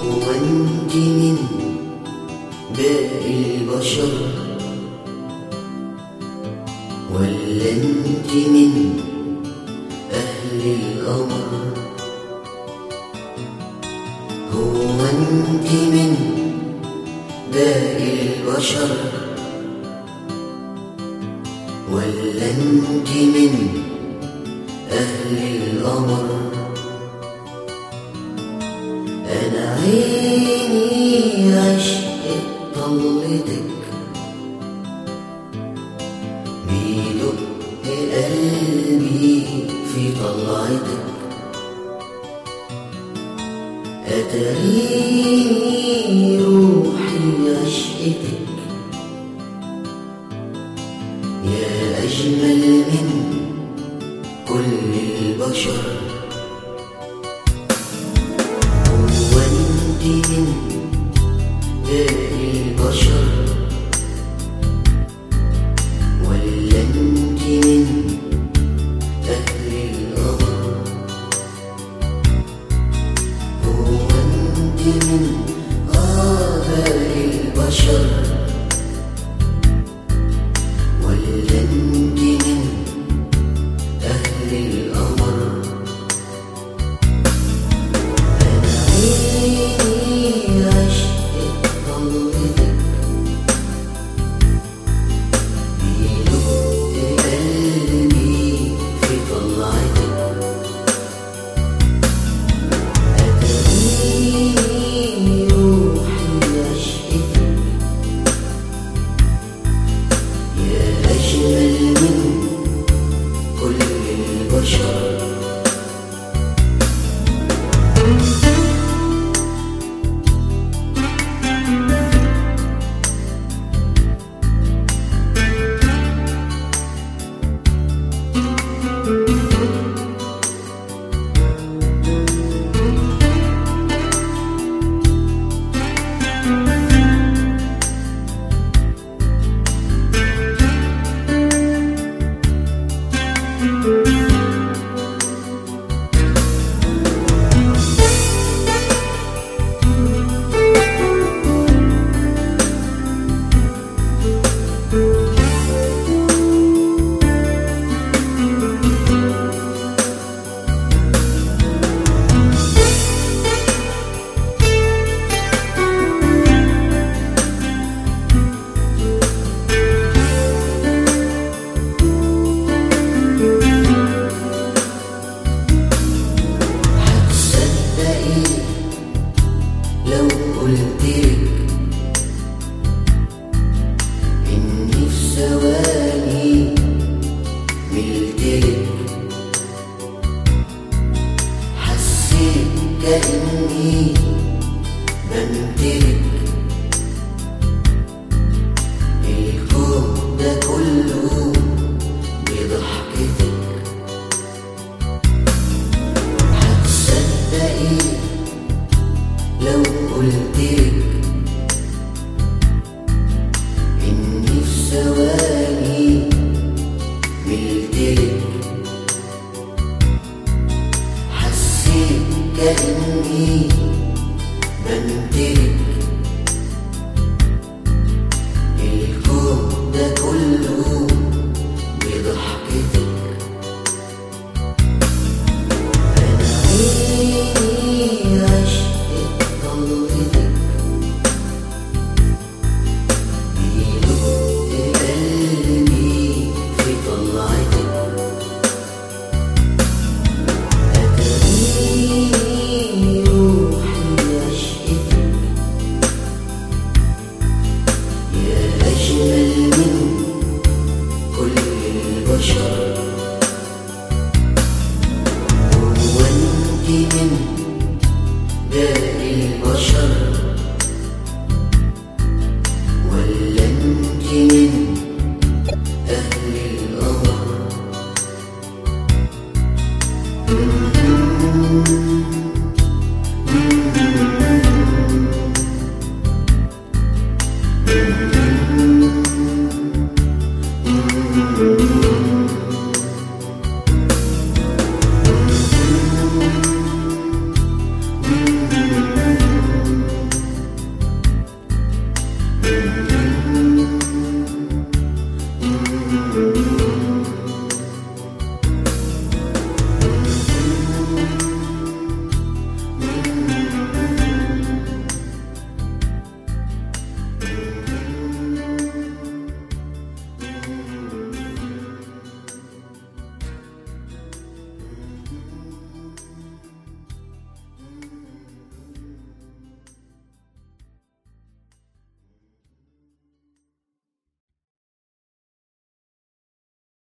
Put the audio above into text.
هو انت من باقي البشر ولا انت من اهل القمر هو انت من باقي البشر ولا انت من اهل القمر انا عيني عشقت طلتك بيدق قلبي في طلعتك أتريني روحي عشقتك يا أجمل من كل البشر هو أنت من باقي البشر ولا أنت من أهل القمر هو أنت من آباء البشر ولا أنت من أهل القمر أنا عيني عشقت طلتك بيدق قلبي في طلعتك أتريني روحي عشقتك يا أجمل من كل البشر هتصدقي لو قلتلك إني في ثواني ملتلك حسيت كأني بمتلك الكون ده كله بضحكتك هتصدقي لو قلتلك